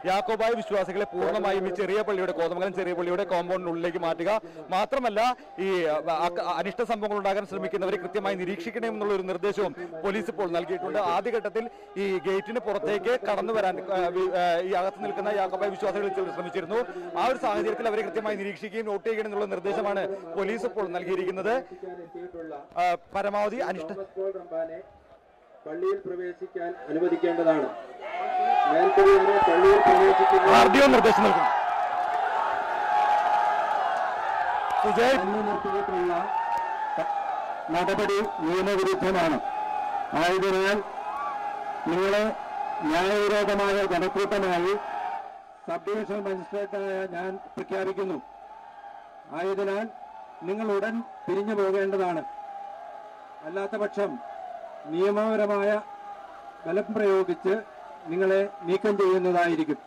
യാക്കോബായ വിശ്വാസികളെ പൂർണ്ണമായും ഈ ചെറിയ പള്ളിയുടെ കോതമംഗലം ചെറിയ പള്ളിയുടെ കോമ്പൗണ്ടിനുള്ളിലേക്ക് മാറ്റുക മാത്രമല്ല ഈ അ- അ- അനിഷ്ട സംഭവങ്ങൾ ഉണ്ടാകാൻ ശ്രമിക്കുന്നവരെ കൃത്യമായി നിരീക്ഷിക്കണമെന്നുള്ള ഒരു നിർദ്ദേശവും പോലീസ് ഇപ്പോൾ നൽകിയിട്ടുണ്ട് ആദ്യഘട്ടത്തിൽ ഈ ഗേറ്റിന് പുറത്തേക്ക് കടന്നു വരാൻ ആ, വി- ആ, ഈ അകത്ത് നിൽക്കുന്ന യാക്കോബായ വിശ്വാസികൾ ചിലർ ശ്രമിച്ചിരുന്നു ആ ഒരു സാഹചര്യത്തിൽ അവരെ കൃത്യമായി നിരീക്ഷിക്കുകയും നോട്ട് ചെയ്യുകയും എന്നുള്ള നിർദ്ദേശമാണ് പോലീസ് ഇപ്പോൾ നൽകിയിരിക്കുന്നത് ആ, പരമാവധി അനിഷ്ട പോൾ റമ്പാനെ പള്ളിയിൽ പ്രവേശിക്കാൻ അനുവദിക്കേണ്ടതാണ് മേൽപ്പടിയാനെ പള്ളിയിൽ പ്രവേശിക്കുന്ന ആർ ഡി ഒ നിർദ്ദേശം നൽകുന്നു സുജയ് മുന്നിൽ നിർത്തിയിട്ടുള്ള നടപടി നിയമവിരുദ്ധമാണ് ആയതിനാൽ നിങ്ങളെ ന്യായവിരോധമായ ജനക്കൂട്ടമായി സബ് ഡിവിഷൻ മജിസ്ട്രേറ്റായ ഞാൻ പ്രഖ്യാപിക്കുന്നു ആയതിനാൽ നിങ്ങൾ ഉടൻ പിരിഞ്ഞു പോകേണ്ടതാണ് അല്ലാത്ത പക്ഷം നിയമപരമായ ബലം പ്രയോഗിച്ച് നിങ്ങളെ നീക്കം ചെയ്യുന്നതായിരിക്കും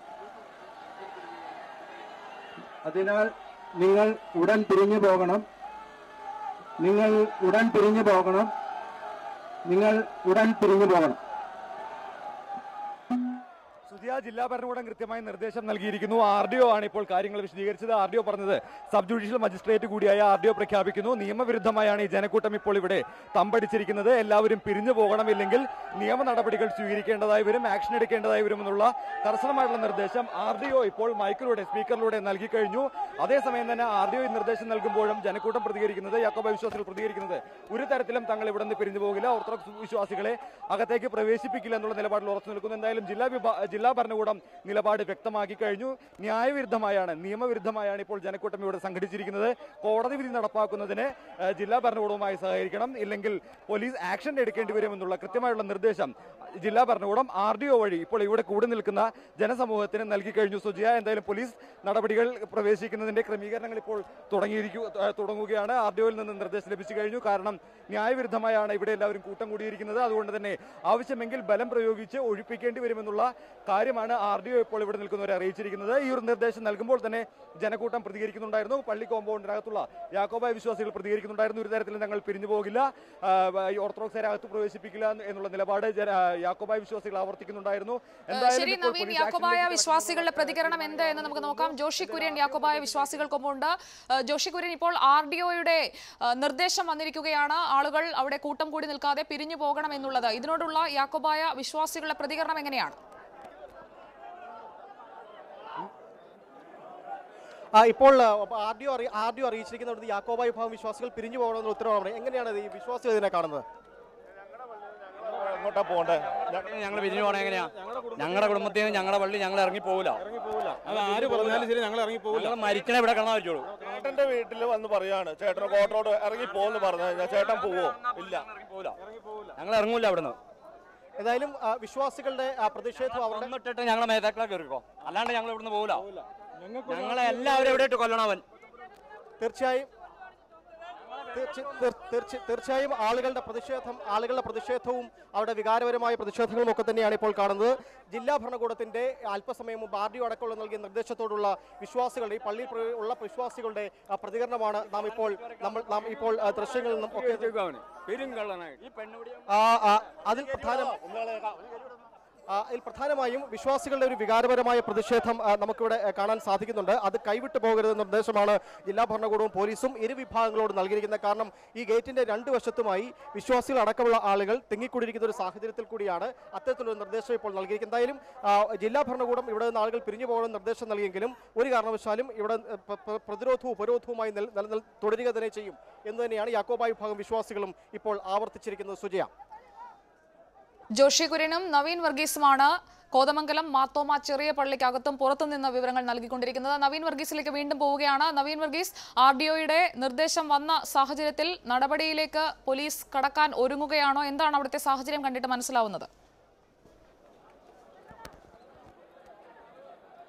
അതിനാൽ നിങ്ങൾ ഉടൻ പിരിഞ്ഞു പോകണം നിങ്ങൾ ഉടൻ പിരിഞ്ഞു പോകണം നിങ്ങൾ ഉടൻ പിരിഞ്ഞു പോകണം സുധിയ ജില്ലാ ഭരണകൂടം കൃത്യമായ നിർദ്ദേശം നൽകിയിരിക്കുന്നു ആർ ഡി ഒ ആണ് ഇപ്പോൾ കാര്യങ്ങൾ വിശദീകരിച്ചത് ആർ ഡി ഒ പറഞ്ഞത് സബ് ജുഡീഷ്യൽ മജിസ്ട്രേറ്റ് കൂടിയായ ആർ ഡി ഒ പ്രഖ്യാപിക്കുന്നു നിയമവിരുദ്ധമായാണ് ഈ ജനക്കൂട്ടം ഇപ്പോൾ ഇവിടെ തമ്പടിച്ചിരിക്കുന്നത് എല്ലാവരും പിരിഞ്ഞു പോകണമില്ലെങ്കിൽ നിയമ നടപടികൾ സ്വീകരിക്കേണ്ടതായി വരും ആക്ഷൻ എടുക്കേണ്ടതായി വരുമെന്നുള്ള കർശനമായിട്ടുള്ള നിർദ്ദേശം ആർ ഡി ഒ ഇപ്പോൾ മൈക്കിലൂടെ സ്പീക്കറിലൂടെ നൽകി കഴിഞ്ഞു അതേസമയം തന്നെ ആർ ഡി ഒ നിർദ്ദേശം നൽകുമ്പോഴും ജനക്കൂട്ടം പ്രതികരിക്കുന്നത് യാക്കോബ വിശ്വാസികൾ പ്രതികരിക്കുന്നത് ഒരു തരത്തിലും തങ്ങൾ ഇവിടെ നിന്ന് പിരിഞ്ഞു പോകില്ല ഓർത്തഡോക്സ് വിശ്വാസികളെ അകത്തേക്ക് പ്രവേശിപ്പിക്കില്ല എന്നുള്ള നിലപാടിൽ ഉറച്ചു നിൽക്കുന്നു എന്തായാലും ജില്ലാ വിഭാ ജില്ലാ ഭരണകൂടം നിലപാട് വ്യക്തമാക്കി കഴിഞ്ഞു ന്യായവിരുദ്ധമായാണ് നിയമവിരുദ്ധമായാണ് ഇപ്പോൾ ജനക്കൂട്ടം ഇവിടെ സംഘടിച്ചിരിക്കുന്നത് കോടതി വിധി നടപ്പാക്കുന്നതിന് ഏഹ്, ജില്ലാ ഭരണകൂടവുമായി സഹകരിക്കണം ഇല്ലെങ്കിൽ പോലീസ് ആക്ഷൻ എടുക്കേണ്ടി വരുമെന്നുള്ള കൃത്യമായുള്ള നിർദ്ദേശം ജില്ലാ ഭരണകൂടം ആർ ഡി ഒ വഴി ഇപ്പോൾ ഇവിടെ കൂടി നിൽക്കുന്ന ജനസമൂഹത്തിന് നൽകി കഴിഞ്ഞു സുജിയ എന്തായാലും പോലീസ് നടപടികൾ പ്രവേശിക്കുന്നതിന്റെ ക്രമീകരണങ്ങൾ ഇപ്പോൾ തുടങ്ങിയിരിക്കു ഏഹ്, തുടങ്ങുകയാണ് ആർ ഡി ഒയിൽ നിന്ന് നിർദ്ദേശം ലഭിച്ചു കഴിഞ്ഞു കാരണം ന്യായവിരുദ്ധമായാണ് ഇവിടെ എല്ലാവരും കൂട്ടം കൂടിയിരിക്കുന്നത് അതുകൊണ്ട് തന്നെ ആവശ്യമെങ്കിൽ ബലം പ്രയോഗിച്ച് ഒഴിപ്പിക്കേണ്ടി വരുമെന്നുള്ള കാര്യമാണ് ആർ ഡി ഒ ഇപ്പോൾ ഇവിടെ നിൽക്കുന്നവരെ അറിയിച്ചിരിക്കുന്നത് ഈ ഒരു നിർദ്ദേശം നൽകുമ്പോൾ തന്നെ ജനക്കൂട്ടം പ്രതികരിക്കുന്നുണ്ടായിരുന്നു പള്ളി കോമ്പൗണ്ടിനകത്തുള്ള യാക്കോബായ വിശ്വാസികൾ പ്രതികരിക്കുന്നുണ്ടായിരുന്നു ഒരു തരത്തിലും ഞങ്ങൾ പിരിഞ്ഞു പോകില്ല ആ, ഈ ഓർത്തഡോക്സിനെ അകത്ത് പ്രവേശിപ്പിക്കില്ല എന്നുള്ള നിലപാട് ജന- ആ, യാക്കോബായ വിശ്വാസികൾ ആവർത്തിക്കുന്നുണ്ടായിരുന്നു ശരി ഇപ്പോൾ നവീൻ പോലീസ് യാക്കോബായ ആക്ഷനിലേക്ക് വിശ്വാസികളുടെ പ്രതികരണം എന്ത് എന്ന് നമുക്ക് നോക്കാം ജോഷി കുര്യൻ യാക്കോബായ വിശ്വാസികൾക്കൊപ്പമുണ്ട് ഏഹ് ജോഷി കുര്യൻ ഇപ്പോൾ ആർ ഡി ഒയുടെ നിർദ്ദേശം വന്നിരിക്കുകയാണ് ആളുകൾ അവിടെ കൂട്ടം കൂടി നിൽക്കാതെ പിരിഞ്ഞു പോകണം എന്നുള്ളത് ഇതിനോടുള്ള യാക്കോബായ വിശ്വാസികളുടെ പ്രതികരണം എങ്ങനെയാണ് ആ, ഇപ്പോൾ R D O R D O അറിയിച്ചിരിക്കുന്നത് യാക്കോബ വിഭാഗം വിശ്വാസികൾ പിരിഞ്ഞു പോകണമെന്ന ഉത്തരവാണ് എങ്ങനെയാണ് ഇത് ഈ വിശ്വാസികൾ ഇതിനെ കാണുന്നത് എങ്ങോട്ടാ പോണ്ടേ ഞങ്ങൾ പിരിഞ്ഞു പോകണ എങ്ങനെയാ ഞങ്ങളുടെ കുടുംബത്തിൽ നിന്ന് ഞങ്ങളുടെ പള്ളി ഞങ്ങൾ ഇറങ്ങി പോകില്ല അത് ആര് പറഞ്ഞാലും ശരി ഞങ്ങൾ ഇറങ്ങി പോകില്ല ഞങ്ങൾ മരിക്കണ ഇവിടെ കിടന്നാ പറ്റുള്ളൂ ചേട്ടന്റെ വീട്ടിൽ വന്ന് പറയാണ് ചേട്ടൻ കോട്ടറോട് ഇറങ്ങി പോന്ന് പറഞ്ഞു കഴിഞ്ഞാൽ ചേട്ടൻ പോവോ ഇല്ല പോകില്ല ഞങ്ങൾ ഇറങ്ങൂല അവിടുന്ന് ഏതായാലും ആ, വിശ്വാസികളുടെ ആ, പ്രതിഷേധം അവരുടെ വന്നിട്ടിട്ട് ഞങ്ങളെ മേതാക്കളെ കയറിക്കോ അല്ലാണ്ട് ഞങ്ങൾ ഇവിടുന്ന് പോകില്ല ഞങ്ങളെ എല്ലാവരും എവിടെ ഇട്ട് കൊല്ലണം അവൻ തീർച്ചയായും തീർച്ച- തീർ- തീർച്ച- തീർച്ചയായും ആളുകളുടെ പ്രതിഷേധം ആളുകളുടെ പ്രതിഷേധവും അവരുടെ വികാരപരമായ പ്രതിഷേധങ്ങളും ഒക്കെ തന്നെയാണ് ഇപ്പോൾ കാണുന്നത് ജില്ലാ ഭരണകൂടത്തിന്റെ അല്പസമയം മുമ്പ് ആർ ഡി ഒ അടക്കമുള്ള നൽകിയ നിർദ്ദേശത്തോടുള്ള വിശ്വാസികളുടെ ഈ പള്ളിയിൽ പ്ര- ഉള്ള വിശ്വാസികളുടെ ആ, പ്രതികരണമാണ് നാം ഇപ്പോൾ നമ്മൾ നാം ഇപ്പോൾ ആ, ദൃശ്യങ്ങളിൽ നിന്നും ഒക്കെ പെരും കള്ളനായിട്ട് ഈ പെണ്ണുപിടി ആ, ആ, അതിൽ പ്രധാനം ആ, ഇതിൽ പ്രധാനമായും വിശ്വാസികളുടെ ഒരു വികാരപരമായ പ്രതിഷേധം ആ, നമുക്കിവിടെ ആ, കാണാൻ സാധിക്കുന്നുണ്ട് അത് കൈവിട്ടു പോകരുതെന്ന നിർദ്ദേശമാണ് ജില്ലാ ഭരണകൂടവും പോലീസും ഇരു വിഭാഗങ്ങളോട് നൽകിയിരിക്കുന്നത് കാരണം ഈ ഗേറ്റിന്റെ രണ്ട് വശത്തുമായി വിശ്വാസികൾ അടക്കമുള്ള ആളുകൾ തിങ്ങിക്കൂടിയിരിക്കുന്ന ഒരു സാഹചര്യത്തിൽ കൂടിയാണ് അത്തരത്തിലൊരു നിർദ്ദേശം ഇപ്പോൾ നൽകിയിരിക്കുന്നത് എന്തായാലും ആ, ജില്ലാ ഭരണകൂടം ഇവിടെ നിന്ന് ആളുകൾ പിരിഞ്ഞു പോകണമെന്ന് നിർദ്ദേശം നൽകിയെങ്കിലും ഒരു കാരണവശാലും ഇവിടെ ആ, പ്ര- പ്ര- പ്രതിരോധവും ഉപരോധവുമായി നിൽ- നിലനിൽ തുടരുക തന്നെ ചെയ്യും എന്ന് തന്നെയാണ് യാക്കോബായ വിഭാഗം വിശ്വാസികളും ഇപ്പോൾ ആവർത്തിച്ചിരിക്കുന്നത് സുജയ ജോഷി കുര്യനും നവീൻ വർഗീസുമാണ് കോതമംഗലം മാത്തോമ ചെറിയ പള്ളിക്കകത്തും പുറത്തു നിന്ന് വിവരങ്ങൾ നൽകിക്കൊണ്ടിരിക്കുന്നത് നവീൻ വർഗീസിലേക്ക് വീണ്ടും പോവുകയാണ് നവീൻ വർഗീസ് ആർ ഡി ഒയുടെ നിർദ്ദേശം വന്ന സാഹചര്യത്തിൽ നടപടിയിലേക്ക് പോലീസ് കടക്കാൻ ഒരുങ്ങുകയാണോ എന്താണ് അവിടുത്തെ സാഹചര്യം കണ്ടിട്ട് മനസ്സിലാവുന്നത്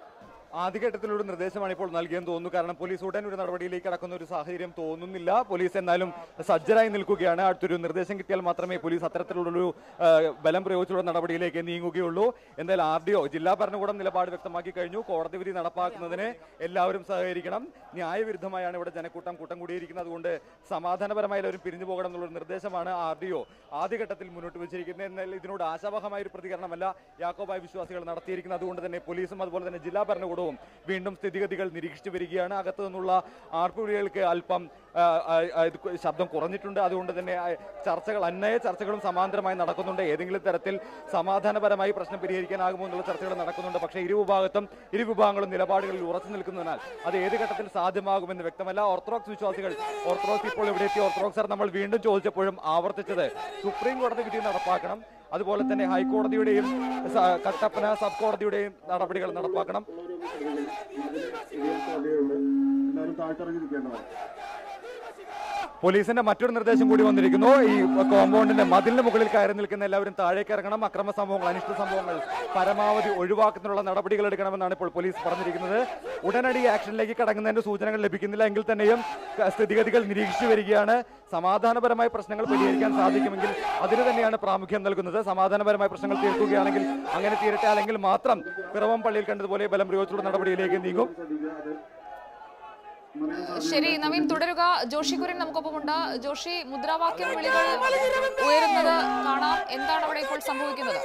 ആദ്യഘട്ടത്തിലൊരു നിർദ്ദേശമാണ് ഇപ്പോൾ നൽകിയെന്ന് തോന്നുന്നു കാരണം പോലീസ് ഉടൻ ഒരു നടപടിയിലേക്ക് കടക്കുന്ന ഒരു സാഹചര്യം തോന്നുന്നില്ല പോലീസ് എന്നാലും സജ്ജരായി നിൽക്കുകയാണ് അടുത്തൊരു നിർദ്ദേശം കിട്ടിയാൽ മാത്രമേ പോലീസ് അത്തരത്തിലുള്ളൊരു ആ, ബലം പ്രയോഗിച്ചുള്ള നടപടിയിലേക്ക് നീങ്ങുകയുള്ളൂ എന്തായാലും ആർ ഡി ഒ ജില്ലാ ഭരണകൂടം നിലപാട് വ്യക്തമാക്കി കഴിഞ്ഞു കോടതി വിധി നടപ്പാക്കുന്നതിന് എല്ലാവരും സഹകരിക്കണം ന്യായവിരുദ്ധമായാണ് ഇവിടെ ജനക്കൂട്ടം കൂട്ടം കൂടിയിരിക്കുന്നത് അതുകൊണ്ട് സമാധാനപരമായി എല്ലാവരും പിരിഞ്ഞു പോകണം എന്നുള്ളൊരു നിർദ്ദേശമാണ് ആർ ഡി ഒ ആദ്യഘട്ടത്തിൽ മുന്നോട്ട് വെച്ചിരിക്കുന്നത് എന്നാൽ ഇതിനോട് ആശാവഹമായ ഒരു പ്രതികരണമല്ല യാക്കോബായ വിശ്വാസികൾ നടത്തിയിരിക്കുന്നത് അതുകൊണ്ട് തന്നെ പോലീസും അതുപോലെ തന്നെ ജില്ലാ ഭരണകൂടവും വീണ്ടും സ്ഥിതിഗതികൾ നിരീക്ഷിച്ചു വരികയാണ് അകത്തു നിന്നുള്ള ആർപ്പുവിളികൾക്ക് അല്പം ആ, ആ, ആ, ഇത് ശബ്ദം കുറഞ്ഞിട്ടുണ്ട് അതുകൊണ്ട് തന്നെ ആ, ചർച്ചകൾ അന്നയ ചർച്ചകളും സമാന്തരമായി നടക്കുന്നുണ്ട് ഏതെങ്കിലും തരത്തിൽ സമാധാനപരമായി പ്രശ്നം പരിഹരിക്കാനാകുമോ എന്നുള്ള ചർച്ചകൾ നടക്കുന്നുണ്ട് പക്ഷേ ഇരു വിഭാഗത്തും ഇരു വിഭാഗങ്ങളും നിലപാടുകളിൽ ഉറച്ചു നിൽക്കുന്നതിനാൽ അത് ഏത് ഘട്ടത്തിൽ സാധ്യമാകുമെന്ന് വ്യക്തമല്ല ഓർത്തഡോക്സ് വിശ്വാസികൾ ഓർത്തഡോക്സ് ഇപ്പോൾ ഇവിടെ എത്തി ഓർത്തഡോക്സർ നമ്മൾ വീണ്ടും ചോദിച്ചപ്പോഴും ആവർത്തിച്ചത് സുപ്രീം കോടതി വിധി നടപ്പാക്കണം അതുപോലെ തന്നെ ഹൈക്കോടതിയുടെയും സ- കട്ടപ്പന സബ് കോടതിയുടെയും നടപടികൾ നടപ്പാക്കണം എല്ലാവരും താഴ്ത്തിറങ്ങി നിൽക്കേണ്ടതാണ് പോലീസിന്റെ മറ്റൊരു നിർദ്ദേശം കൂടി വന്നിരിക്കുന്നു ഈ കോമ്പൗണ്ടിന്റെ മതിലിന് മുകളിൽ കയറി നിൽക്കുന്ന എല്ലാവരും താഴേക്ക് ഇറങ്ങണം അക്രമ സംഭവങ്ങൾ അനിഷ്ട സംഭവങ്ങൾ പരമാവധി ഒഴിവാക്കുന്നതിനുള്ള നടപടികൾ എടുക്കണമെന്നാണ് ഇപ്പോൾ പോലീസ് പറഞ്ഞിരിക്കുന്നത് ഉടനടി ആക്ഷനിലേക്ക് കടങ്ങുന്നതിന്റെ സൂചനകൾ ലഭിക്കുന്നില്ല എങ്കിൽ തന്നെയും ക- സ്ഥിതിഗതികൾ നിരീക്ഷിച്ചു വരികയാണ് സമാധാനപരമായ പ്രശ്നങ്ങൾ പരിഹരിക്കാൻ സാധിക്കുമെങ്കിൽ അതിന് തന്നെയാണ് പ്രാമുഖ്യം നൽകുന്നത് സമാധാനപരമായ പ്രശ്നങ്ങൾ തീർക്കുകയാണെങ്കിൽ അങ്ങനെ തീരട്ടെ അല്ലെങ്കിൽ മാത്രം പിറവം പള്ളിയിൽ കണ്ടതുപോലെ ബലം പ്രയോഗിച്ചുള്ള നടപടിയിലേക്ക് നീങ്ങും ശരി നവീൻ തുടരുക ജോഷി കുര്യൻ നമുക്കൊപ്പമുണ്ട് ജോഷി മുദ്രാവാക്യം വിളികൾ ഉയരുന്നത് കാണാം എന്താണ് അവിടെ ഇപ്പോൾ സംഭവിക്കുന്നത്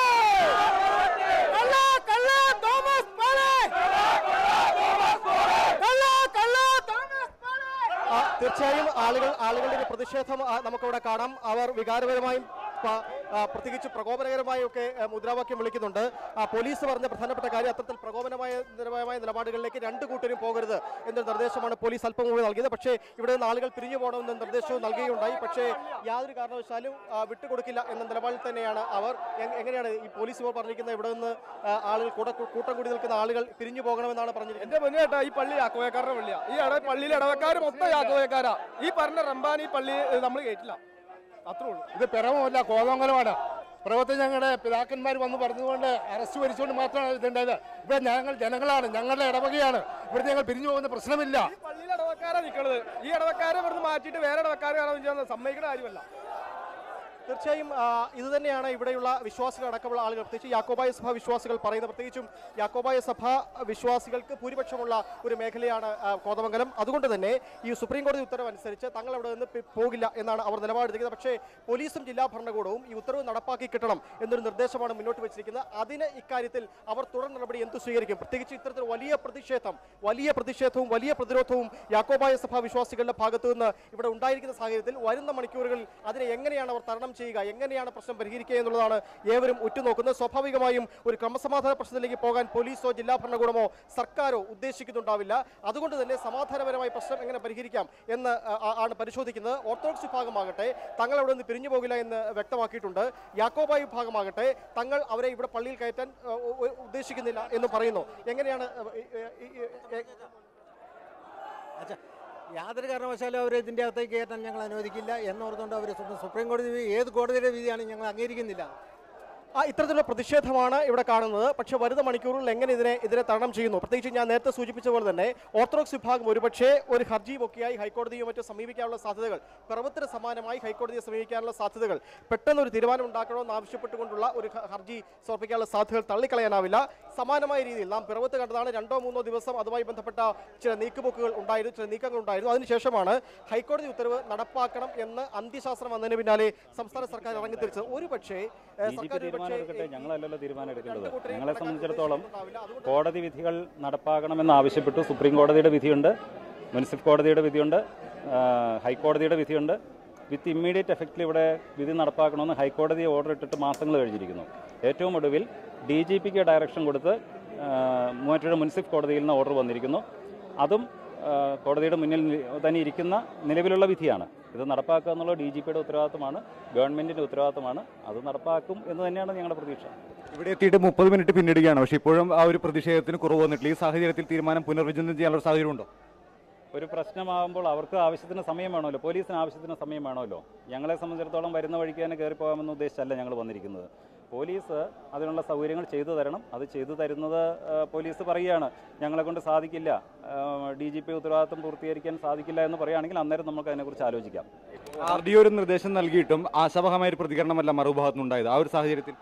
ആ, തീർച്ചയായും ആളുകൾ ആളുകളുടെ ഒരു പ്രതിഷേധം ആ, നമുക്കവിടെ കാണാം അവർ വികാരപരമായും പ- ആ, പ്രത്യേകിച്ച് പ്രകോപനകരമായും ഒക്കെ ആ, മുദ്രാവാക്യം വിളിക്കുന്നുണ്ട് ആ, പോലീസ് പറഞ്ഞ പ്രധാനപ്പെട്ട കാര്യം അത്തരത്തിൽ പ്രകോപനമായ നിരവധമായ നിലപാടുകളിലേക്ക് രണ്ട് കൂട്ടരും പോകരുത് എന്ന നിർദ്ദേശമാണ് പോലീസ് അല്പം മുമ്പ് നൽകിയത് പക്ഷേ ഇവിടെ നിന്ന് ആളുകൾ പിരിഞ്ഞു പോകണമെന്ന നിർദ്ദേശവും നൽകുകയുണ്ടായി പക്ഷേ യാതൊരു കാരണവശാലും ആ, വിട്ടുകൊടുക്കില്ല എന്ന നിലപാടിൽ തന്നെയാണ് അവർ എ- എങ്ങനെയാണ് ഈ പോലീസ് ഇപ്പോൾ പറഞ്ഞിരിക്കുന്നത് ഇവിടെ നിന്ന് ആ, ആളുകൾ കൂടെ കൂട്ടം കൂടി നിൽക്കുന്ന ആളുകൾ പിരിഞ്ഞു പോകണമെന്നാണ് പറഞ്ഞിരിക്കുന്നത് എന്റെ മുന്നേട്ടാ ഈ പള്ളി യാക്കോയക്കാരുടെ പള്ളിയാ ഈ ഇട പള്ളിയിലെ ഇടവക്കാർ മൊത്തം യാക്കോയക്കാരാ ഈ പറഞ്ഞ റംബാൻ ഈ പള്ളി നമ്മൾ കേട്ടില്ല അത്രേ ഉള്ളൂ ഇത് പിറവമല്ല കോതമംഗലമാണ് പ്രവർത്തനം ഞങ്ങളുടെ പിതാക്കന്മാർ വന്ന് പറഞ്ഞുകൊണ്ട് അറസ്റ്റ് വരിച്ചുകൊണ്ട് മാത്രമാണ് ഇതുണ്ടായത് ഇവിടെ ഞങ്ങൾ ജനങ്ങളാണ് ഞങ്ങളുടെ ഇടവകയാണ് ഇവിടെ ഞങ്ങൾ പിരിഞ്ഞു പോകുന്ന പ്രശ്നമില്ല ഈ പള്ളിയിലെ ഇടവക്കാരാ നിൽക്കുന്നത് ഈ ഇടവക്കാരെ ഇവിടുന്ന് മാറ്റിയിട്ട് വേറെ ഇടവക്കാരെ കാണാൻ സമ്മതിക്കുന്ന കാര്യമല്ല തീർച്ചയായും ആ, ഇത് തന്നെയാണ് ഇവിടെയുള്ള വിശ്വാസികൾ അടക്കമുള്ള ആളുകൾ പ്രത്യേകിച്ച് യാക്കോബായ സഭ വിശ്വാസികൾ പറയുന്നത് പ്രത്യേകിച്ചും യാക്കോബായ സഭ വിശ്വാസികൾക്ക് ഭൂരിപക്ഷമുള്ള ഒരു മേഖലയാണ് ആ, കോതമംഗലം അതുകൊണ്ട് തന്നെ ഈ സുപ്രീം കോടതി ഉത്തരവ് അനുസരിച്ച് തങ്ങൾ അവിടെ നിന്ന് പി- പോകില്ല എന്നാണ് അവർ നിലപാടെടുക്കുന്നത് പക്ഷേ പോലീസും ജില്ലാ ഭരണകൂടവും ഈ ഉത്തരവ് നടപ്പാക്കി കിട്ടണം എന്നൊരു നിർദ്ദേശമാണ് മുന്നോട്ട് വെച്ചിരിക്കുന്നത് അതിന് ഇക്കാര്യത്തിൽ അവർ തുടർ നടപടി എന്ത് സ്വീകരിക്കും പ്രത്യേകിച്ച് ഇത്തരത്തിൽ വലിയ പ്രതിഷേധം വലിയ പ്രതിഷേധവും വലിയ പ്രതിരോധവും യാക്കോബായ സഭ വിശ്വാസികളുടെ ഭാഗത്തു നിന്ന് ഇവിടെ ഉണ്ടായിരിക്കുന്ന സാഹചര്യത്തിൽ വരുന്ന മണിക്കൂറുകളിൽ അതിനെ എങ്ങനെയാണ് അവർ തരണം ചെയ്യുക എങ്ങനെയാണ് പ്രശ്നം പരിഹരിക്കുക എന്നുള്ളതാണ് ഏവരും ഉറ്റുനോക്കുന്നത് സ്വാഭാവികമായും ഒരു ക്രമസമാധാന പ്രശ്നത്തിലേക്ക് പോകാൻ പോലീസോ ജില്ലാ ഭരണകൂടമോ സർക്കാരോ ഉദ്ദേശിക്കുന്നുണ്ടാവില്ല അതുകൊണ്ട് തന്നെ സമാധാനപരമായ പ്രശ്നം എങ്ങനെ പരിഹരിക്കാം എന്ന് ആ, ആ, ആണ് പരിശോധിക്കുന്നത് ഓർത്തഡോക്സ് വിഭാഗമാകട്ടെ തങ്ങൾ അവിടെ നിന്ന് പിരിഞ്ഞു പോകില്ല എന്ന് വ്യക്തമാക്കിയിട്ടുണ്ട് യാക്കോബായ വിഭാഗമാകട്ടെ തങ്ങൾ അവരെ ഇവിടെ പള്ളിയിൽ കയറ്റാൻ ആ, ഉ- ഉ- ഉദ്ദേശിക്കുന്നില്ല എന്ന് പറയുന്നു എങ്ങനെയാണ് ആ, ഈ- ഈ- ഈ- ഈ- യാതൊരു കാരണവശാലും അവർ ഇതിൻ്റെ അകത്തേക്ക് കയറ്റാൻ ഞങ്ങൾ അനുവദിക്കില്ല എന്നോർത്തുകൊണ്ട് അവർ സുപ്രീം കോടതി വിധി- ഏത് കോടതിയുടെ വിധിയാണ് ഞങ്ങൾ അംഗീകരിക്കുന്നില്ല ആ ഇത്തരത്തിലുള്ള പ്രതിഷേധമാണ് ഇവിടെ കാണുന്നത് പക്ഷേ വരുന്ന മണിക്കൂറുകളിൽ എങ്ങനെ ഇതിനെ ഇതിനെ തരണം ചെയ്യുന്നു പ്രത്യേകിച്ച് ഞാൻ നേരത്തെ സൂചിപ്പിച്ച പോലെ തന്നെ ഓർത്തഡോക്സ് വിഭാഗം ഒരുപക്ഷേ ഒരു ഹർജി ഒക്കെയായി ഹൈക്കോടതിയോ മറ്റോ സമീപിക്കാനുള്ള സാധ്യതകൾ പിറവത്തിന് സമാനമായി ഹൈക്കോടതിയെ സമീപിക്കാനുള്ള സാധ്യതകൾ പെട്ടെന്ന് ഒരു തീരുമാനം ഉണ്ടാക്കണമെന്ന് ആവശ്യപ്പെട്ടുകൊണ്ടുള്ള ഒരു ഹ- ഹർജി സമർപ്പിക്കാനുള്ള സാധ്യതകൾ തള്ളിക്കളയാനാവില്ല സമാനമായ രീതിയിൽ നാം പിറവത്ത് കണ്ടതാണ് രണ്ടോ മൂന്നോ ദിവസം അതുമായി ബന്ധപ്പെട്ട ചില നീക്കുപോക്കുകൾ ഉണ്ടായിരുന്നു ചില നീക്കങ്ങൾ ഉണ്ടായിരുന്നു അതിനുശേഷമാണ് ഹൈക്കോടതി ഉത്തരവ് നടപ്പാക്കണം എന്ന് അന്ത്യശാസ്ത്രം വന്നതിന് പിന്നാലെ സംസ്ഥാന സർക്കാർ ഇറങ്ങിത്തിരിച്ചത് ഒരുപക്ഷേ ഏഹ്, ഡി ജി പി സർക്കാർ തീരുമാനം ഒരുപക്ഷേ എടുക്കട്ടെ ഈ- ഞങ്ങളല്ലല്ലോ തീരുമാനം എടുക്കേണ്ടത് രണ്ട് കൂട്ടരെയും ഞങ്ങളെ കടക്കാൻ സംബന്ധിച്ചിടത്തോളം ഉദ്ദേശിച്ചിട്ടുണ്ടാവില്ല. അതുകൊണ്ട് കോടതി വിധികൾ നടപ്പാക്കണമെന്ന് ആവശ്യപ്പെട്ടു സുപ്രീം കോടതിയുടെ വിധിയുണ്ട് മുനിസിപ്പൽ കോടതിയുടെ വിധിയുണ്ട് ആ, ഹൈക്കോടതിയുടെ വിധിയുണ്ട് വിത്ത് ഇമ്മീഡിയറ്റ് എഫക്റ്റിൽ ഇവിടെ വിധി നടപ്പാക്കണമെന്ന് ഹൈക്കോടതി ഓർഡർ ഇട്ടിട്ട് മാസങ്ങൾ കഴിഞ്ഞിരിക്കുന്നു ഏറ്റവും ഒടുവിൽ ഡി ജി പിക്ക് ഡയറക്ഷൻ കൊടുത്ത് ആ, മൂവാറ്റുപുഴ മുനിസിപ്പൽ കോടതിയിൽ നിന്ന് ഓർഡർ വന്നിരിക്കുന്നു അതും ആ, കോടതിയുടെ മുന്നിൽ നി- തന്നെ ഇരിക്കുന്ന നിലവിലുള്ള വിധിയാണ് ഇത് നടപ്പാക്കുക എന്നുള്ള ഡി ജി പിയുടെ ഉത്തരവാദിത്തമാണ് ഗവൺമെൻറ്റിൻ്റെ ഉത്തരവാദിത്തമാണ് അത് നടപ്പാക്കും എന്ന് തന്നെയാണ് ഞങ്ങളുടെ പ്രതീക്ഷ ഇവിടെ എത്തിയിട്ട് മുപ്പത് മിനിറ്റ് പിന്നിടുകയാണ് പക്ഷേ ഇപ്പോഴും ആ ഒരു പ്രതിഷേധത്തിന് കുറവ് വന്നിട്ടില്ല ഈ സാഹചര്യത്തിൽ തീരുമാനം പുനർവിചിന്തനം ചെയ്യാനുള്ള സാഹചര്യം ഉണ്ടോ ഒരു പ്രശ്നമാകുമ്പോൾ അവർക്ക് ആവശ്യത്തിന് സമയം വേണമല്ലോ പോലീസിന് ആവശ്യത്തിന് സമയം വേണമല്ലോ ഞങ്ങളെ സംബന്ധിച്ചിടത്തോളം വരുന്ന വഴിക്ക് തന്നെ കയറി പോകാമെന്ന് ഉദ്ദേശിച്ചല്ല ഞങ്ങൾ വന്നിരിക്കുന്നത് പോലീസ് അതിനുള്ള സൗകര്യങ്ങൾ ചെയ്തു തരണം അത് ചെയ്തു തരുന്നത് ആ, പോലീസ് പറയുകയാണ് ഞങ്ങളെ കൊണ്ട് സാധിക്കില്ല ഡി ജി പി ഉത്തരവാദിത്വം പൂർത്തീകരിക്കാൻ സാധിക്കില്ല എന്ന് പറയുകയാണെങ്കിൽ അന്നേരം നമുക്ക് അതിനെക്കുറിച്ച് ആലോചിക്കാം ആർ ഡി ഒ ഒരു നിർദ്ദേശം നൽകിയിട്ടും ആശാവഹമായ ഒരു പ്രതികരണമല്ല മറുഭാഗത്തുനിന്നുണ്ടായത് ആ ഒരു സാഹചര്യത്തിൽ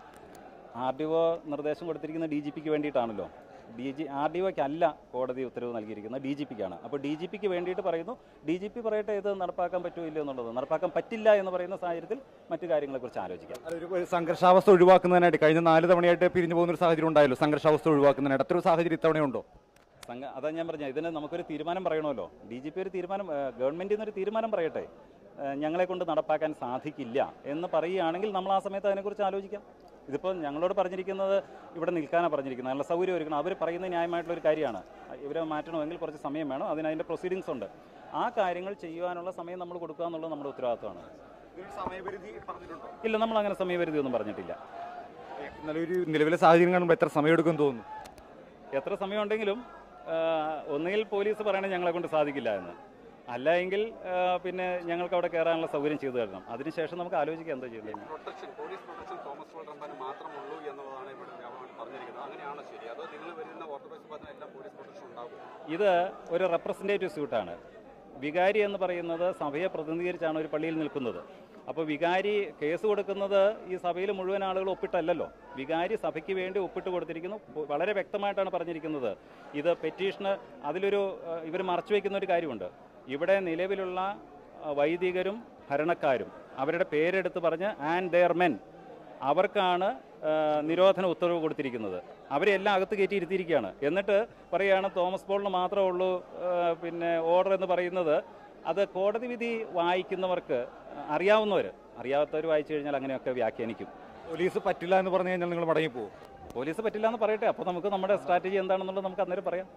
ആർ ഡി ഒ നിർദ്ദേശം കൊടുത്തിരിക്കുന്ന ഡി ജി പിക്ക് വേണ്ടിയിട്ടാണല്ലോ ഡി ജി ആർ ഡി ഒക്ക് അല്ല കോടതി ഉത്തരവ് നൽകിയിരിക്കുന്നത് ഡി ജി പിക്കാണ് അപ്പോൾ ഡി ജി പിക്ക് വേണ്ടിയിട്ട് പറയുന്നു ഡി ജി പി പറയട്ടെ ഇത് നടപ്പാക്കാൻ പറ്റുമോ ഇല്ലയോ എന്നുള്ളത് നടപ്പാക്കാൻ പറ്റില്ല എന്ന് പറയുന്ന സാഹചര്യത്തിൽ മറ്റു കാര്യങ്ങളെക്കുറിച്ച് ആലോചിക്കാം അതൊരു ഒരു സംഘർഷാവസ്ഥ ഒഴിവാക്കുന്നതിനായിട്ട് കഴിഞ്ഞ നാല് തവണയായിട്ട് പിരിഞ്ഞു പോകുന്ന ഒരു സാഹചര്യം ഉണ്ടായല്ലോ സംഘർഷാവസ്ഥ ഒഴിവാക്കുന്നതിനായിട്ട് അത്ര ഒരു സാഹചര്യം ഇത്തവണയുണ്ടോ സംഘ അതാ ഞാൻ പറഞ്ഞ ഇതിന് നമുക്കൊരു തീരുമാനം പറയണമല്ലോ ഡി ജി പി ഒരു തീരുമാനം ഗവൺമെൻറ്റിൽ നിന്നൊരു തീരുമാനം പറയട്ടെ ഏഹ് ഞങ്ങളെ കൊണ്ട് നടപ്പാക്കാൻ സാധിക്കില്ല എന്ന് പറയുകയാണെങ്കിൽ നമ്മൾ ആ സമയത്ത് അതിനെക്കുറിച്ച് ആലോചിക്കാം ഇതിപ്പോൾ ഞങ്ങളോട് പറഞ്ഞിരിക്കുന്നത് ഇവിടെ നിൽക്കാനാണ് പറഞ്ഞിരിക്കുന്നത് നല്ല സൗകര്യം ഒരുക്കണം അവർ പറയുന്നത് ന്യായമായിട്ടുള്ള ഒരു കാര്യമാണ് ഇവരെ മാറ്റണമെങ്കിൽ കുറച്ച് സമയം വേണം അതിന് അതിൻ്റെ പ്രൊസീഡിങ്സ് ഉണ്ട് ആ കാര്യങ്ങൾ ചെയ്യുവാനുള്ള സമയം നമ്മൾ കൊടുക്കുക എന്നുള്ളത് നമ്മുടെ ഉത്തരവാദിത്തമാണ് സമയപരിധി പറഞ്ഞിട്ടുണ്ടോ ഇല്ല നമ്മൾ അങ്ങനെ സമയപരിധി ഒന്നും പറഞ്ഞിട്ടില്ല എന്നാലും ഒരു നിലവിലെ സാഹചര്യം കാണുമ്പോൾ എത്ര സമയമെടുക്കും തോന്നുന്നു എത്ര സമയമുണ്ടെങ്കിലും ആ, ഒന്നുകിൽ പോലീസ് പറയണേ ഞങ്ങളെ കൊണ്ട് സാധിക്കില്ല എന്ന് അല്ല എങ്കിൽ ആ, പിന്നെ ഞങ്ങൾക്ക് അവിടെ കയറാനുള്ള സൗകര്യം ചെയ്തു തരണം അതിനുശേഷം നമുക്ക് ആലോചിക്കാം എന്താ ചെയ്യേണ്ടത് protection police protection Thomas Paul റമ്പാന് മാത്രമുള്ളൂ എന്നുള്ളതാണ് ഇവിടെ വ്യാപകമായി പറഞ്ഞിരിക്കുന്നത് അങ്ങനെയാണോ ശരി അതോ നിങ്ങൾ വരുന്ന ഓർത്തഡോക്സ് വിഭാഗത്തിന് എല്ലാം പോലീസ് പ്രൊട്ടക്ഷൻ ഉണ്ടാകും ഇത് ഒരു റെപ്രസെൻറ്റേറ്റീവ് സ്യൂട്ടാണ് വികാരി എന്ന് പറയുന്നത് സഭയെ പ്രതിനിധീകരിച്ചാണ് ഒരു പള്ളിയിൽ നിൽക്കുന്നത് അപ്പോൾ വികാരി കേസ് കൊടുക്കുന്നത് ഈ സഭയിൽ മുഴുവൻ ആളുകൾ ഒപ്പിട്ടല്ലല്ലോ വികാരി സഭയ്ക്ക് വേണ്ടി ഒപ്പിട്ട് കൊടുത്തിരിക്കുന്നു പു- വളരെ വ്യക്തമായിട്ടാണ് പറഞ്ഞിരിക്കുന്നത് ഇത് പെറ്റീഷന് അതിലൊരു ഇവർ മറച്ചു വയ്ക്കുന്ന ഒരു കാര്യമുണ്ട് ഇവിടെ നിലവിലുള്ള ആ, വൈദികരും ഭരണക്കാരും അവരുടെ പേരെടുത്ത് പറഞ്ഞ് ആൻഡ് ദെയർ മെൻ അവർക്കാണ് ആ, നിരോധന ഉത്തരവ് കൊടുത്തിരിക്കുന്നത് അവരെ എല്ലാം അകത്ത് കയറ്റി ഇരുത്തിയിരിക്കുകയാണ് എന്നിട്ട് പറയുകയാണ് തോമസ് പോളിന് മാത്രമേ ഉള്ളൂ ആ, പിന്നെ ഓർഡർ എന്ന് പറയുന്നത് അത് കോടതി വിധി വായിക്കുന്നവർക്ക് അറിയാവുന്നവർ അറിയാത്തവർ വായിച്ചു കഴിഞ്ഞാൽ അങ്ങനെയൊക്കെ വ്യാഖ്യാനിക്കും പോലീസ് പറ്റില്ല എന്ന് പറഞ്ഞു കഴിഞ്ഞാൽ നിങ്ങൾ മടങ്ങിപ്പോകും പോലീസ് പറ്റില്ല എന്ന് പറയട്ടെ അപ്പോൾ നമുക്ക് നമ്മുടെ സ്ട്രാറ്റജി എന്താണെന്നുള്ളത് നമുക്ക് അന്നേരം പറയാം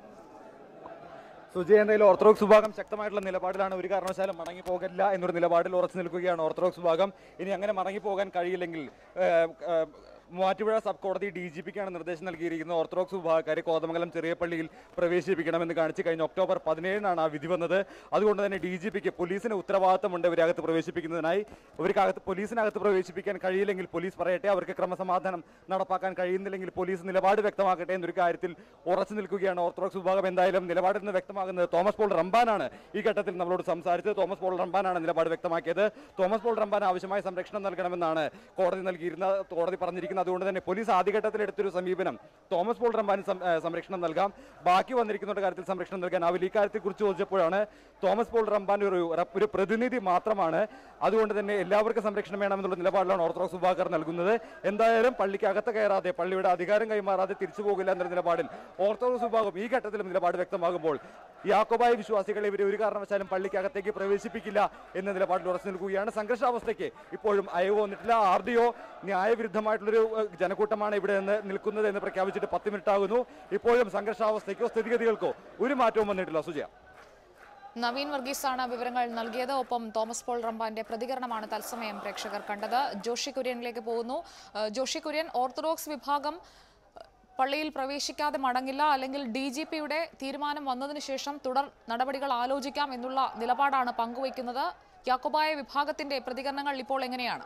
സുജയ് എന്തായാലും ഓർത്തഡോക്സ് വിഭാഗം ശക്തമായിട്ടുള്ള നിലപാടിലാണ് ഒരു കാരണവശാലും മടങ്ങി പോകില്ല എന്നൊരു നിലപാടിൽ ഉറച്ചു നിൽക്കുകയാണ് ഓർത്തഡോക്സ് വിഭാഗം ഇനി അങ്ങനെ മടങ്ങി പോകാൻ കഴിയില്ലെങ്കിൽ ഏഹ്, ഏഹ്, മൂവാറ്റുപുഴ സബ് കോടതി ഡി ജി പിക്കാണ് നിർദ്ദേശം നൽകിയിരിക്കുന്നത് ഓർത്തഡോക്സ് വിഭാഗക്കാരെ കോതമംഗലം ചെറിയ പള്ളിയിൽ പ്രവേശിപ്പിക്കണമെന്ന് കാണിച്ച് കഴിഞ്ഞ ഒക്ടോബർ പതിനേഴിനാണ് ആ വിധി വന്നത് അതുകൊണ്ട് തന്നെ ഡി ജി പിക്ക് പോലീസിന് ഉത്തരവാദിത്തമുണ്ട് ഇവരകത്ത് പ്രവേശിപ്പിക്കുന്നതിനായി ഇവർക്കകത്ത് പോലീസിനകത്ത് പ്രവേശിപ്പിക്കാൻ കഴിയില്ലെങ്കിൽ പോലീസ് പറയട്ടെ അവർക്ക് ക്രമസമാധാനം നടപ്പാക്കാൻ കഴിയുന്നില്ലെങ്കിൽ പോലീസ് നിലപാട് വ്യക്തമാക്കട്ടെ എന്നൊരു കാര്യത്തിൽ ഉറച്ചു നിൽക്കുകയാണ് ഓർത്തഡോക്സ് വിഭാഗം എന്തായാലും നിലപാടിൽ നിന്ന് വ്യക്തമാകുന്നത് തോമസ് പോൾ റംബാനാണ് ഈ ഘട്ടത്തിൽ നമ്മളോട് സംസാരിച്ചത് തോമസ് പോൾ റംബാനാണ് നിലപാട് വ്യക്തമാക്കിയത് തോമസ് പോൾ റംബാൻ ആവശ്യമായ സംരക്ഷണം നൽകണമെന്നാണ് കോടതി നൽകിയിരുന്ന കോടതി പറഞ്ഞിരിക്കുന്നത് അതുകൊണ്ട് തന്നെ പോലീസ് ആദ്യഘട്ടത്തിൽ എടുത്തൊരു സമീപനം തോമസ് പോൾ റംബാന് സം- ഏഹ് സംരക്ഷണം നൽകാം ബാക്കി വന്നിരിക്കുന്നവരുടെ കാര്യത്തിൽ സംരക്ഷണം നൽകാനാവില്ല ഈ കാര്യത്തെ കുറിച്ച് ചോദിച്ചപ്പോഴാണ് തോമസ് പോൾ റംബാൻ ഒരു റep- ഒരു പ്രതിനിധി മാത്രമാണ് അതുകൊണ്ട് തന്നെ എല്ലാവർക്കും സംരക്ഷണം വേണമെന്നുള്ള നിലപാടിലാണ് ഓർത്തഡോക്സ് വിഭാഗക്കാർ നൽകുന്നത് എന്തായാലും പള്ളിക്ക് അകത്ത് കയറാതെ പള്ളിയുടെ അധികാരം കൈമാറാതെ തിരിച്ചു പോകില്ല എന്ന നിലപാടിൽ ഓർത്തഡോക്സ് വിഭാഗം ഈ ഘട്ടത്തിലും നിലപാട് വ്യക്തമാകുമ്പോൾ യാക്കോബായ വിശ്വാസികളെ ഇവരെ ഒരു കാരണവശാലും പള്ളിക്കകത്തേക്ക് പ്രവേശിപ്പിക്കില്ല എന്ന നിലപാടിൽ ഉറച്ചു നിൽക്കുകയാണ് സംഘർഷാവസ്ഥയ്ക്ക് ഇപ്പോഴും അയവ് വന്നിട്ടില്ല ആർ ഡി ഒ ന്യായവിരുദ്ധമായിട്ടുള്ളൊരു ഏഹ്, ജനക്കൂട്ടമാണ് ഇവിടെ നിന്ന് നിൽക്കുന്നത് എന്ന് പ്രഖ്യാപിച്ചിട്ട് പത്ത് മിനിറ്റ് ആകുന്നു ഇപ്പോഴും സംഘർഷാവസ്ഥയ്ക്കോ സ്ഥിതിഗതികൾക്കോ ഒരു മാറ്റവും വന്നിട്ടില്ല സുജയ നവീൻ വർഗീസാണ് വിവരങ്ങൾ നൽകിയത് ഒപ്പം തോമസ് പോൾ റംബാന്റെ പ്രതികരണമാണ് തത്സമയം പ്രേക്ഷകർ കണ്ടത് ജോഷി കുര്യനിലേക്ക് പോകുന്നു ഏഹ് ജോഷി കുര്യൻ ഓർത്തഡോക്സ് വിഭാഗം ഏഹ് പള്ളിയിൽ പ്രവേശിക്കാതെ മടങ്ങില്ല അല്ലെങ്കിൽ ഡി ജി പിയുടെ തീരുമാനം വന്നതിന് ശേഷം തുടർ നടപടികൾ ആലോചിക്കാം എന്നുള്ള നിലപാടാണ് പങ്കുവയ്ക്കുന്നത് യാക്കോബായ വിഭാഗത്തിന്റെ പ്രതികരണങ്ങൾ ഇപ്പോൾ എങ്ങനെയാണ്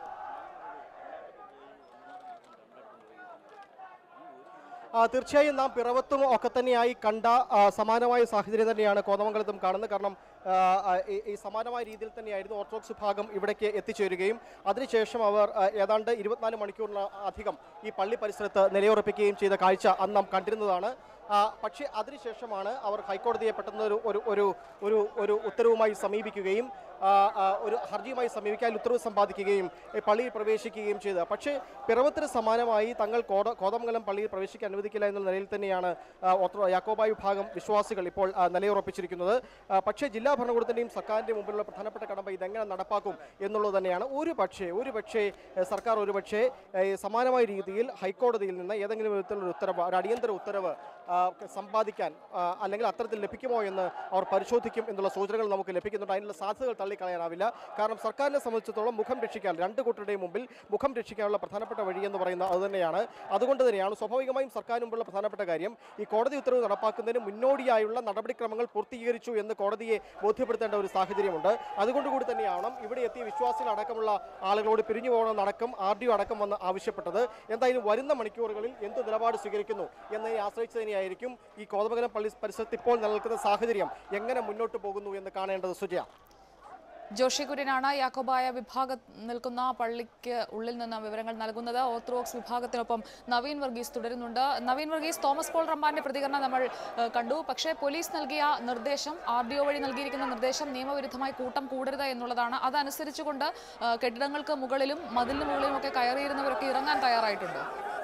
ആ, തീർച്ചയായും നാം പിറവത്തും ഒക്കെ തന്നെയായി കണ്ട ആ, സമാനമായ സാഹചര്യം തന്നെയാണ് കോതമംഗലത്തും കാണുന്നത് കാരണം ആ, ആ, ഈ- ഈ സമാനമായ രീതിയിൽ തന്നെയായിരുന്നു ഓർത്തഡോക്സ് വിഭാഗം ഇവിടേക്ക് എത്തിച്ചേരുകയും അതിനുശേഷം അവർ ആ, ഏതാണ്ട് ഇരുപത്തിനാല് മണിക്കൂറിന് അധികം ഈ പള്ളി പരിസരത്ത് നിലയുറപ്പിക്കുകയും ചെയ്ത കാഴ്ച അന്ന് നാം കണ്ടിരുന്നതാണ് ആ, പക്ഷേ അതിനുശേഷമാണ് അവർ ഹൈക്കോടതിയെ പെട്ടെന്ന് ഒരു ഒരു ഒരു ഒരു ഒരു ഉത്തരവുമായി സമീപിക്കുകയും ആ, ആ, ഒരു ഹർജിയുമായി സമീപിക്കാൻ ഉത്തരവ് സമ്പാദിക്കുകയും ഈ പള്ളിയിൽ പ്രവേശിക്കുകയും ചെയ്തത് പക്ഷേ പിറവത്തിന് സമാനമായി തങ്ങൾ കോട കോതമംഗലം പള്ളിയിൽ പ്രവേശിക്കാൻ അനുവദിക്കില്ല എന്നുള്ള നിലയിൽ തന്നെയാണ് ആ, ഓർത്തഡോ യാക്കോബായ വിഭാഗം വിശ്വാസികൾ ഇപ്പോൾ ആ, നിലയുറപ്പിച്ചിരിക്കുന്നത് ആ, പക്ഷേ ജില്ലാ ഭരണകൂടത്തിൻ്റെയും സർക്കാരിൻ്റെ മുമ്പിലുള്ള പ്രധാനപ്പെട്ട കടമ്പ ഇതെങ്ങനെ നടപ്പാക്കും എന്നുള്ളത് തന്നെയാണ് ഒരു പക്ഷേ ഒരു പക്ഷേ ഏ, സർക്കാർ ഒരു പക്ഷേ ഏ, സമാനമായ രീതിയിൽ ഹൈക്കോടതിയിൽ നിന്ന് ഏതെങ്കിലും വിധത്തിലുള്ള ഉത്തരവ് ഒരു അടിയന്തര ഉത്തരവ് ആ, ആ, സമ്പാദിക്കാൻ ആ, അല്ലെങ്കിൽ അത്തരത്തിൽ ലഭിക്കുമോ എന്ന് അവർ പരിശോധിക്കും എന്നുള്ള സൂചനകൾ നമുക്ക് ലഭിക്കുന്നുണ്ട് അതിനുള്ള സാധ്യതകൾ തള്ളിക്കളയാനാവില്ല കാരണം സർക്കാരിനെ സംബന്ധിച്ചിടത്തോളം മുഖം രക്ഷിക്കാൻ രണ്ട് കൂട്ടരുടെയും മുമ്പിൽ മുഖം രക്ഷിക്കാനുള്ള പ്രധാനപ്പെട്ട വഴി എന്ന് പറയുന്നത് അതുതന്നെയാണ് അതുകൊണ്ട് തന്നെയാണ് സ്വാഭാവികമായും സർക്കാരിന് മുമ്പുള്ള പ്രധാനപ്പെട്ട കാര്യം ഈ കോടതി ഉത്തരവ് നടപ്പാക്കുന്നതിന് മുന്നോടിയായുള്ള നടപടിക്രമങ്ങൾ പൂർത്തീകരിച്ചു എന്ന് കോടതിയെ ബോധ്യപ്പെടുത്തേണ്ട ഒരു സാഹചര്യമുണ്ട് അതുകൊണ്ട് കൂടി തന്നെയാണ് ഇവിടെ എത്തിയ വിശ്വാസികൾ അടക്കമുള്ള ആളുകളോട് പിരിഞ്ഞു പോകണമെന്നടക്കം ആർ ഡി ഒ അടക്കം വന്ന് ആവശ്യപ്പെട്ടത് എന്തായാലും വരുന്ന മണിക്കൂറുകളിൽ എന്ത് നിലപാട് സ്വീകരിക്കുന്നു എന്നതിനെ ആശ്രയിച്ച് തന്നെയായിരിക്കും ഈ കോതമംഗലം പള്ളി പരിസരത്ത് ഇപ്പോൾ നിലനിൽക്കുന്ന സാഹചര്യം എങ്ങനെ മുന്നോട്ട് പോകുന്നു എന്ന് കാണേണ്ടത് സുജയ ജോഷി കുര്യനാണ് യാക്കോബായ വിഭാഗം നിൽക്കുന്ന പള്ളിക്ക് ഉള്ളിൽ നിന്ന് വിവരങ്ങൾ നൽകുന്നത് ഓർത്തഡോക്സ് വിഭാഗത്തിനൊപ്പം നവീൻ വർഗീസ് തുടരുന്നുണ്ട് നവീൻ വർഗീസ് തോമസ് പോൾ റമ്പാന്റെ പ്രതികരണം നമ്മൾ ഏഹ്, കണ്ടു പക്ഷേ പോലീസ് നൽകിയ നിർദ്ദേശം ആർ ഡി ഒ വഴി നൽകിയിരിക്കുന്ന നിർദ്ദേശം നിയമവിരുദ്ധമായി കൂട്ടം കൂടരുത് എന്നുള്ളതാണ് അതനുസരിച്ചുകൊണ്ട് ഏഹ്, കെട്ടിടങ്ങൾക്ക് മുകളിലും മതിലിന് മുകളിലും ഒക്കെ കയറിയിരുന്നവരൊക്കെ ഇറങ്ങാൻ തയ്യാറായിട്ടുണ്ട്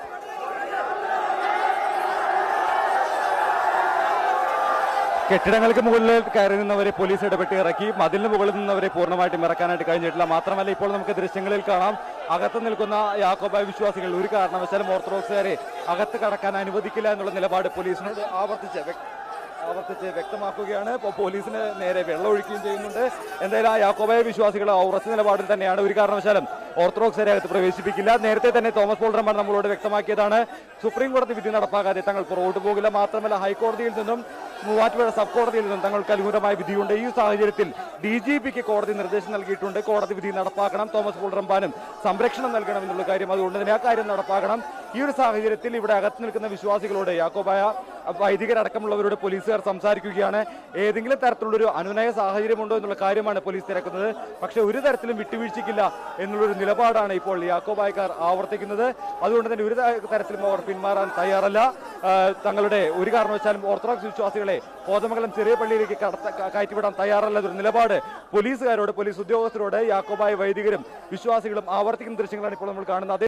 കെട്ടിടങ്ങൾക്ക് മുകളിൽ കയറി നിന്നവരെ പോലീസ് ഇടപെട്ട് ഇറക്കി മതിലിന് മുകളിൽ നിന്നവരെ പൂർണ്ണമായിട്ടും ഇറക്കാനായിട്ട് കഴിഞ്ഞിട്ടില്ല മാത്രമല്ല ഇപ്പോൾ നമുക്ക് ദൃശ്യങ്ങളിൽ കാണാം അകത്ത് നിൽക്കുന്ന യാക്കോബായ വിശ്വാസികൾ ഒരു കാരണവശാലും ഓർത്തഡോക്സുകാരെ അകത്ത് കടക്കാൻ അനുവദിക്കില്ല എന്നുള്ള നിലപാട് പോലീസിനോട് ആവർത്തിച്ച് വ്യക്ത- ആവർത്തിച്ച് വ്യക്തമാക്കുകയാണ് ഇപ്പോൾ പോലീസിന് നേരെ വെള്ളം ഒഴിക്കുകയും ചെയ്യുന്നുണ്ട് എന്തായാലും ആ യാക്കോബായ വിശ്വാസികൾ ആ ഉറച്ച നിലപാടിൽ തന്നെയാണ് ഒരു കാരണവശാലും ഓർത്തഡോക്സുകാരെ അകത്ത് പ്രവേശിപ്പിക്കില്ല നേരത്തെ തന്നെ തോമസ് പോൾ റഹ്മാൻ നമ്മളോട് വ്യക്തമാക്കിയതാണ് സുപ്രീം കോടതി വിധി നടപ്പാക്കാതെ തങ്ങൾ പുറകോട്ട് പോകില്ല മാത്രമല്ല ഹൈക്കോടതിയിൽ നിന്നും മൂവാറ്റുപുഴ സബ് കോടതിയിൽ നിന്നും തങ്ങൾക്ക് അനുകൂലമായ വിധിയുണ്ട് ഈ സാഹചര്യത്തിൽ ഡി ജി പിക്ക് കോടതി നിർദ്ദേശം നൽകിയിട്ടുണ്ട് കോടതി വിധി നടപ്പാക്കണം തോമസ് പോൾ റംബാനും സംരക്ഷണം നൽകണം എന്നുള്ള കാര്യം അതുകൊണ്ട് തന്നെ ആ കാര്യം നടപ്പാക്കണം ഈ ഒരു സാഹചര്യത്തിൽ ഇവിടെ അകത്ത് നിൽക്കുന്ന വിശ്വാസികളോട് യാക്കോബായ വൈദികരടക്കമുള്ളവരോട് പോലീസുകാർ സംസാരിക്കുകയാണ് ഏതെങ്കിലും തരത്തിലുള്ളൊരു അനുനയ സാഹചര്യമുണ്ടോ എന്നുള്ള കാര്യമാണ് പോലീസ് തിരക്കുന്നത് പക്ഷെ ഒരു തരത്തിലും വിട്ടുവീഴ്ചയ്ക്കില്ല എന്നുള്ളൊരു നിലപാടാണ് ഇപ്പോൾ യാക്കോബായക്കാർ ആവർത്തിക്കുന്നത് അതുകൊണ്ട് തന്നെ ഒരു ത- തരത്തിലും അവർ പിന്മാറാൻ തയ്യാറല്ല ആ, തങ്ങളുടെ ഒരു കാരണവശാലും ഓർത്തഡോക്സ് വിശ്വാസികളെ കോതമംഗലം ചെറിയ പള്ളിയിലേക്ക് കടത്ത ക- കയറ്റിവിടാൻ തയ്യാറല്ല എന്നൊരു നിലപാട് പോലീസുകാരോട് പോലീസ് ഉദ്യോഗസ്ഥരോട് യാക്കോബായ വൈദികരും വിശ്വാസികളും ആവർത്തിക്കുന്ന ദൃശ്യങ്ങളാണ് ഇപ്പോൾ നമ്മൾ കാണുന്നത് അതേ